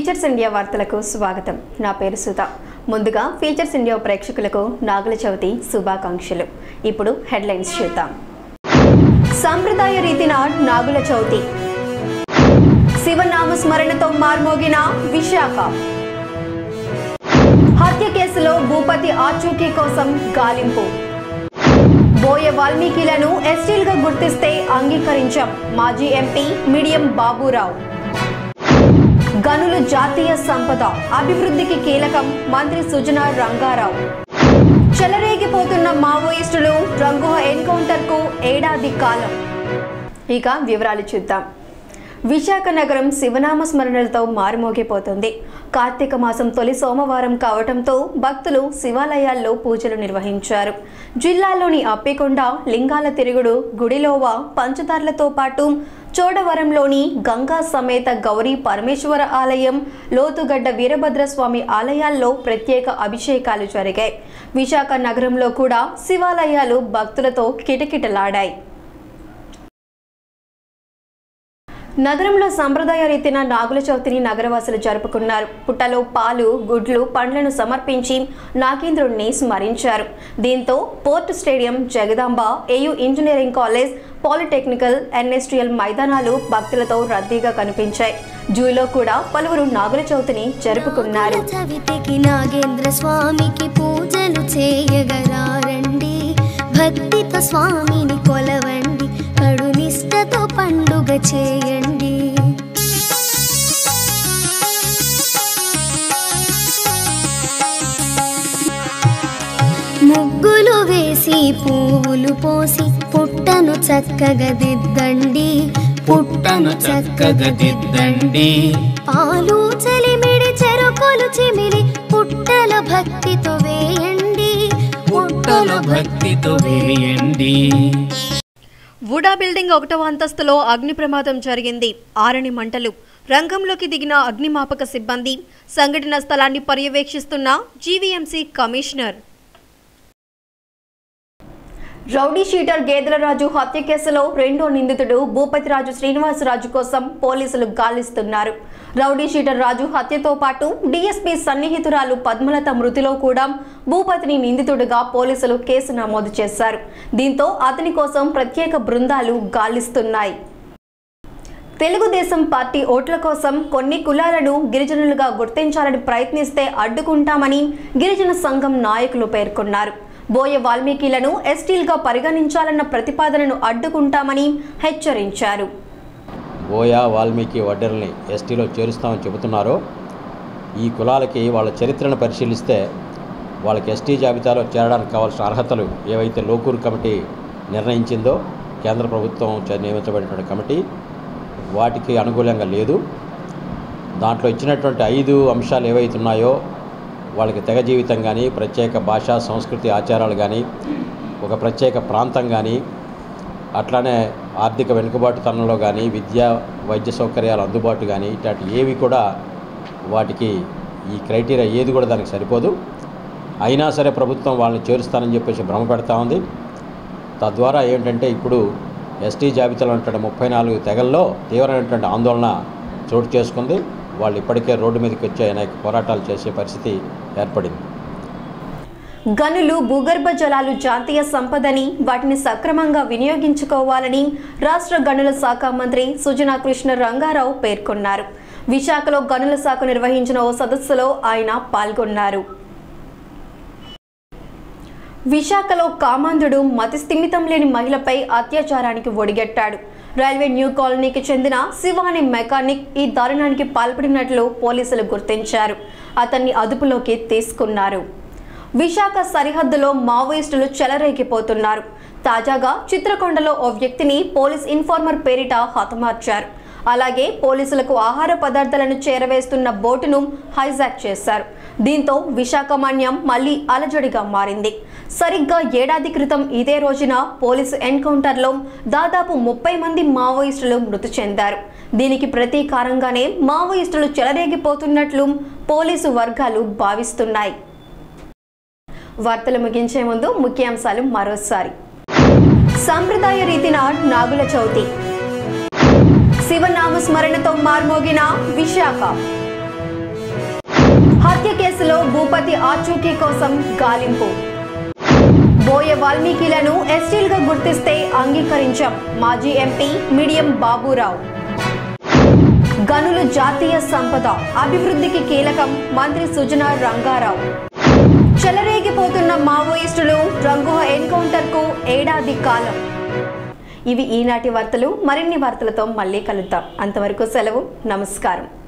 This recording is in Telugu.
ఫీచర్స్ ఇండియా వార్తలకు స్వాగతం నా పేరు సుధా ముందుగా ఫీచర్స్ ఇండియా ప్రేక్షకులకు నాగుల చవితి శుభాకాంక్షలు ఇప్పుడు హెడ్లైన్స్ చూద్దాం సంప్రదాయ రీతిన నాగుల చవితి శివనామ స్మరణతో మార్మోగిన విశాఖ హత్య కేసులో భూపతి ఆచూకీ కోసం గాలింపు బోయ వాల్మీకిలను ఎస్టీలుగా గుర్తిస్తే అంగీకరించాం మాజీ ఎంపీ మీడియం బాబురావు గనులు జాతీయ సంపద అభివృద్ధికి కీలకం మంత్రి సుజనా రంగారావు చెలరేగిపోతున్న మావోయిస్టులు రంగుహ ఎన్కౌంటర్ కు ఏడాది కాలం ఇక వివరాలు చూద్దాం విశాఖ నగరం శివనామ స్మరణలతో మారుమోగిపోతుంది కార్తీక మాసం తొలి సోమవారం కావడంతో భక్తులు శివాలయాల్లో పూజలు నిర్వహించారు జిల్లాలోని అప్పికొండ లింగాల తిరుగుడు గుడిలోవ పంచదార్లతో పాటు చోడవరంలోని గంగా సమేత గౌరీ పరమేశ్వర ఆలయం లోతుగడ్డ వీరభద్రస్వామి ఆలయాల్లో ప్రత్యేక అభిషేకాలు జరిగాయి విశాఖ నగరంలో కూడా శివాలయాలు భక్తులతో కిటకిటలాడాయి నగరంలో సంప్రదాయ రీతిన నాగుల చవితిని నగరవాసులు జరుపుకున్నారు పుట్టలో పాలు గుడ్లు పండ్లను సమర్పించి నాగేంద్రుడిని స్మరించారు దీంతో port stadium Jagadamba AU engineering college polytechnical NSTL మైదానాలు భక్తులతో రద్దీగా కనిపించాయి జూలో కూడా పలువురు నాగుల చవితిని జరుపుకున్నారు నాగుల చవితికి నాగేంద్ర స్వామికి పూజలు చేయగలారండి భక్తితో స్వామిని కొలవండి కడునిష్టతో పండుగ చేయండి ముగ్గులు వేసి పువ్వులు పోసి పుట్టను చక్కగా దిద్దండి పుట్టను చక్కగా దిద్దండి పాలు చలిమిడి చెరుకులు చిమిరి పుట్టల భక్తితో వేయండి పుట్టల భక్తితో వేయండి వుడా బిల్డింగ్ ఒకటవ అంతస్తులో అగ్ని ప్రమాదం జరిగింది ఆరని మంటలు రంగంలోకి దిగిన అగ్నిమాపక సిబ్బంది సంఘటన స్థలాన్ని పర్యవేక్షిస్తున్న GVMC commissioner rowdy sheeter Gedelaraju హత్య కేసులో రెండో నిందితుడు భూపతిరాజు శ్రీనివాసరాజు కోసం పోలీసులు గాలిస్తున్నారు రౌడీ షీటర్ రాజు హత్యతో పాటు డీఎస్పీ సన్నిహితురాలు పద్మలత మృతిలో కూడా భూపతిని నిందితుడిగా పోలీసులు కేసు నమోదు చేశారు దీంతో అతని కోసం ప్రత్యేక బృందాలు గాలిస్తున్నాయి తెలుగుదేశం పార్టీ ఓట్ల కోసం కొన్ని కులాలను గిరిజనులుగా గుర్తించాలని ప్రయత్నిస్తే అడ్డుకుంటామని గిరిజన సంఘం నాయకులు పేర్కొన్నారు బోయ వాల్మీకిలను ఎస్టీలుగా పరిగణించాలన్న ప్రతిపాదనను అడ్డుకుంటామని హెచ్చరించారు బోయా వాల్మీకి వడ్డెరల్ని ఎస్టీలో చేరుస్తామని చెబుతున్నారో ఈ కులాలకి వాళ్ళ చరిత్రను పరిశీలిస్తే వాళ్ళకి ఎస్టీ జాబితాలో చేరడానికి కావాల్సిన అర్హతలు ఏవైతే లోకూరు కమిటీ నిర్ణయించిందో కేంద్ర ప్రభుత్వం చే- నియమించబడినటువంటి కమిటీ వాటికి అనుకూలంగా లేదు దాంట్లో ఇచ్చినటువంటి ఐదు అంశాలు ఏవైతే ఉన్నాయో వాళ్ళకి తెగ జీవితం కానీ ప్రత్యేక భాషా సంస్కృతి ఆచారాలు కానీ ఒక ప్రత్యేక ప్రాంతం కానీ అట్లానే ఆర్థిక వెనుకబాటుతనంలో కానీ విద్యా వైద్య సౌకర్యాలు అందుబాటు కానీ ఇట్లాంటి ఏవి కూడా వాటికి ఈ క్రైటీరియా ఏది కూడా దానికి సరిపోదు అయినా సరే ప్రభుత్వం వాళ్ళని చేరుస్తానని చెప్పేసి భ్రమ పెడతా ఉంది తద్వారా ఏంటంటే ఇప్పుడు ఎస్టీ జాబితాలో ఉన్నటువంటి ముప్పై నాలుగు తెగల్లో తీవ్రమైనటువంటి ఆందోళన చోటు చేసుకుంది వాళ్ళు ఇప్పటికే రోడ్డు మీదకి వచ్చి అనేక పోరాటాలు చేసే పరిస్థితి ఏర్పడింది గనులు భూగర్భ జలాలు జాతీయ సంపదని వాటిని సక్రమంగా వినియోగించుకోవాలని రాష్ట్ర గనుల శాఖ మంత్రి సుజనా కృష్ణ రంగారావు పేర్కొన్నారు విశాఖలో గనుల శాఖ నిర్వహించిన ఓ సదస్సులో ఆయన పాల్గొన్నారు విశాఖలో కామాంధుడు మతి స్థిమితం లేని మహిళపై అత్యాచారానికి ఒడిగట్టాడు రైల్వే న్యూ కాలనీకి చెందిన శివ అనే మెకానిక్ ఈ దారుణానికి పాల్పడినట్లు పోలీసులు గుర్తించారు అతన్ని అదుపులోకి తీసుకున్నారు విశాఖ సరిహద్దులో మావోయిస్టులు చెలరేగిపోతున్నారు తాజాగా చిత్రకొండలో ఓ వ్యక్తిని పోలీస్ ఇన్ఫార్మర్ పేరిట హతమార్చారు అలాగే పోలీసులకు ఆహార పదార్థాలను చేరవేస్తున్న బోటును హైజాక్ చేశారు దీంతో విశాఖమన్యం మళ్లీ అలజడిగా మారింది సరిగ్గా ఏడాది క్రితం ఇదే రోజున పోలీసు ఎన్కౌంటర్లో దాదాపు ముప్పై మంది మావోయిస్టులు మృతి చెందారు దీనికి ప్రతీకారంగానే మావోయిస్టులు చెలరేగిపోతున్నట్లు పోలీసు వర్గాలు భావిస్తున్నాయి వార్తలు ముగించే ముందు ముఖ్యాంశాలు మరోసారి సంప్రదాయ రీతిన నాగుల చవితి శివనామ స్మరణతో మార్మోగిన విశాఖ హత్య కేసులో భూపతి ఆచూకీ కోసం గాలింపు బోయ వాల్మీకిలను ఎస్టీలుగా గుర్తిస్తే అంగీకరించాం మాజీ ఎంపీ మీడియం బాబురావు గనులు జాతీయ సంపద అభివృద్ధికి కీలకం మంత్రి సుజనా రంగారావు చెలరేగిపోతున్న మావోయిస్టులు రంగుహ ఎన్కౌంటర్కు ఏడాది కాలం ఇవి ఈనాటి వార్తలు మరిన్ని వార్తలతో మళ్ళీ కలుద్దాం అంతవరకు సెలవు నమస్కారం